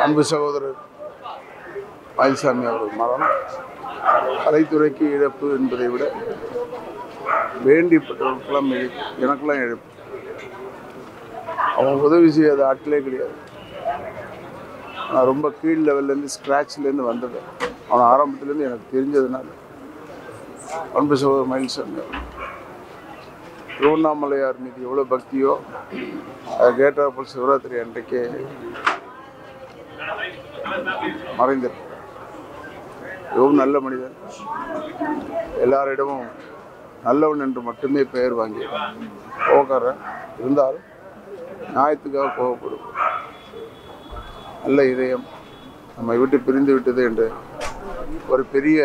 அன்பு சகோதரர் மயில்சாமி அவர்கள் மரணம் கலைத்துறைக்கு இழப்பு என்பதை விட வேண்டிப்பட்டவர்களுக்கெல்லாம் இழப்பு எனக்கெல்லாம் இழப்பு அவன் உதவி செய்யாத ஆட்களே கிடையாது நான் ரொம்ப கீழ் லெவல்லேருந்து ஸ்க்ராட்ச்லேருந்து வந்தது அவன் ஆரம்பத்துலேருந்து எனக்கு தெரிஞ்சதுனால அன்பு சகோதரர் மயில்சாமி அவர்கள் திருவண்ணாமலையார் மீது எவ்வளோ பக்தியோ அதை கேட்டாப்போல் சிவராத்திரி அன்றைக்கே மறைந்திருக்கிறார் மிகவும் நல்ல மனிதன் எல்லாரிடமும் நல்லவன் என்று மட்டுமே பெயர் வாங்கி கோவக்காரன் இருந்தாலும் நியாயத்துக்காக கோவப்படும் நல்ல இதயம் நம்மை விட்டு பிரிந்து விட்டது என்று ஒரு பெரிய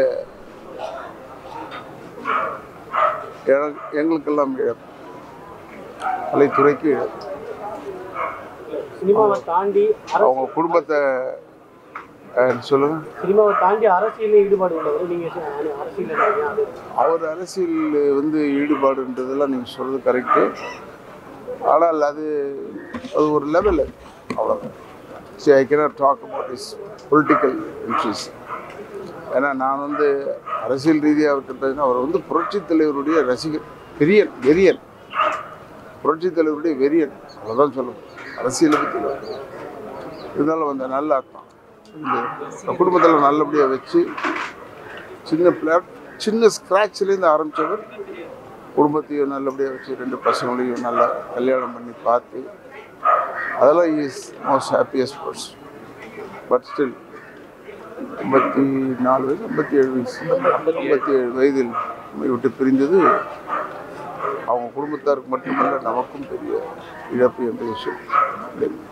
எனக்கு- எங்களுக்கெல்லாம் இழப்பு கலைத்துறைக்கு இழப்பு சினிமாவை தாண்டி அர- அவங்க குடும்பத்தை அஹ், சொல்லுங்க சினிமாவை தாண்டி அரசியலில் ஈடுபாடு உள்ளவர் நீங்க ச- அரசியல் இருக்கீங்க. அது அவர் அரசியல் வந்து ஈடுபாடுன்றதெல்லாம் நீங்கள் சொல்கிறது கரெக்டு ஆனால் அது அது ஒரு லெவல் அவ்வளோதான் சரி I cannot talk about is political interest ஏன்னா நான் வந்து அரசியல் ரீதியாக இருக்கிறதுனா அவர் வந்து புரட்சித் தலைவருடைய ரசிகர் வெறியன் வெறியன் புரட்சித் தலைவருடைய வெறியன் அவ்வளோதான் சொல்லணும் அரசியலை பற்றி இல்ல. இருந்தாலும் அந்த நல்ல ஆத்மா இந்த குடும்பத்தில் நல்லபடியாக வச்சு சின்ன பிளாட் சின்ன ஸ்க்ராட்ச்லேருந்து ஆரம்பித்தவர் குடும்பத்தையும் நல்லபடியாக வச்சு ரெண்டு பசங்களையும் நல்லா கல்யாணம் பண்ணி பார்த்து அதெல்லாம் is most happiest person but still ஐம்பத்தி நாலு வயது ஐம்பத்தி ஏழு வயசு ஐம்பத்தி ஏழு வயதில் நம்மை விட்டு பிரிந்தது அவங்க குடும்பத்தாருக்கு மட்டுமல்ல நமக்கும் பெரிய இழப்பு என்று சொல்லி